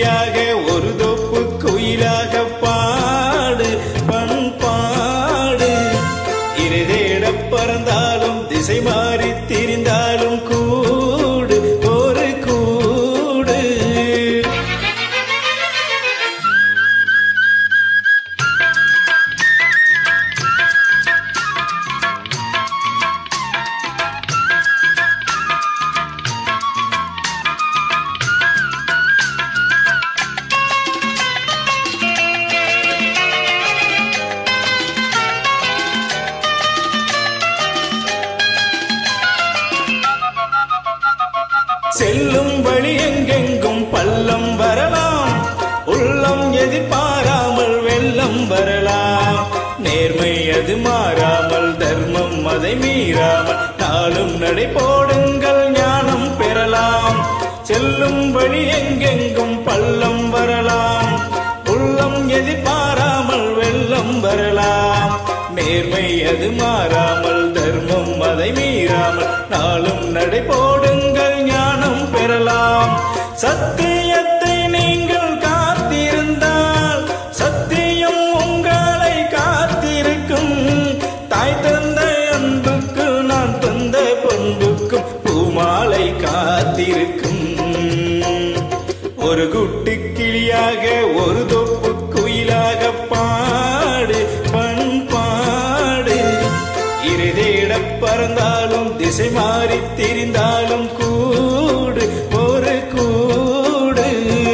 கிளியாக ஒரு தொப்பு குயிலாக பாடு பண்பாடு இருதேட பறந்தாலும் திசை மாறி திரிந்தாலும் கூடு ஒரு கூடு செல்லும் வழி எங்கெங்கும் பள்ளம் வரலாம் உள்ளம் எதிர்பாராமல் வெள்ளம் வரலாம் நேர்மை அது மாறாமல் தர்மம் அதை மீறாமல் நாளும் நடை போடுங்கள் ஞானம் பெறலாம் செல்லும் வழி எங்கெங்கும் பள்ளம் வரலாம் உள்ளம் எதிர்பாராமல் வெள்ளம் வரலாம் நேர்மை அது மாறாமல் தர்மம் அதை மீறாமல் நாளும் நடை போடுங்கள் ஞானம் பெறலாம் சத்தியத்தை நீங்கள் காத்திருந்தால் சத்தியம் உங்களை காத்திருக்கும் தாய் தந்த அன்புக்கு நான் தந்த பண்புக்கும் பூமாலை காத்திருக்கும் ஒரு குட்டி கிளியாக ஒரு தொப்பு குயிலாக பாடு பண்பாடு இருதேட பறந்தாலும் திசை மாறி திரிந்தாலும் கூடு ஒரு கூடு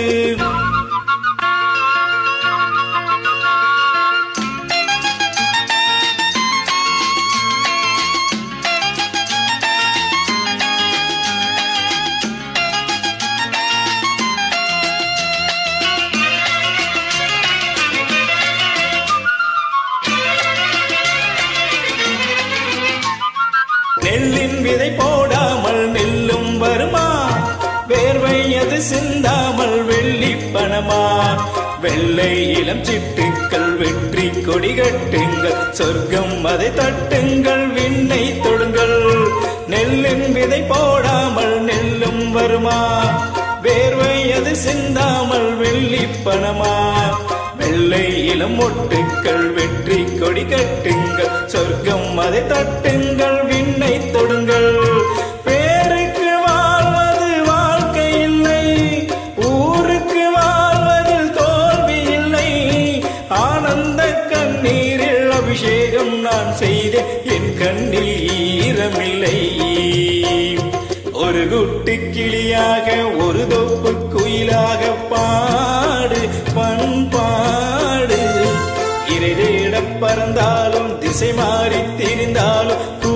நெல்லின் விதை போடாமல் நெல்லும் வருமா வேர்வை அது சிந்தாமல் வெள்ளி பணமா வெள்ளை இளம் சிட்டுக்கள் வெற்றி கொடி கட்டுங்கள் சொர்க்கம் அதை தட்டுங்கள் விண்ணை தொடுங்கள் நெல்லின் விதை போடாமல் நெல்லும் வருமா வேர்வை அது சிந்தாமல் வெள்ளி பணமா வெள்ளை இளம் மொட்டுக்கள் வெற்றி கொடி கட்டுங்கள் சொர்க்கம் அதை தட்டுங்கள் விண்ணை தொடுங்கள் பேருக்கு வாழ்வது வாழ்க்கை இல்லை ஊருக்கு வாழ்வதில் தோல்வி இல்லை ஆனந்த கண்ணீரில் அபிஷேகம் நான் செய்தேன் என் கண்ணில் ஈரமில்லை ஒரு குட்டி கிளியாக ஒரு தொப்பு குயிலாக பாடு பண்பாடு இறைதேட பறந்தாலும் திசை மாறி திரிந்தாலும்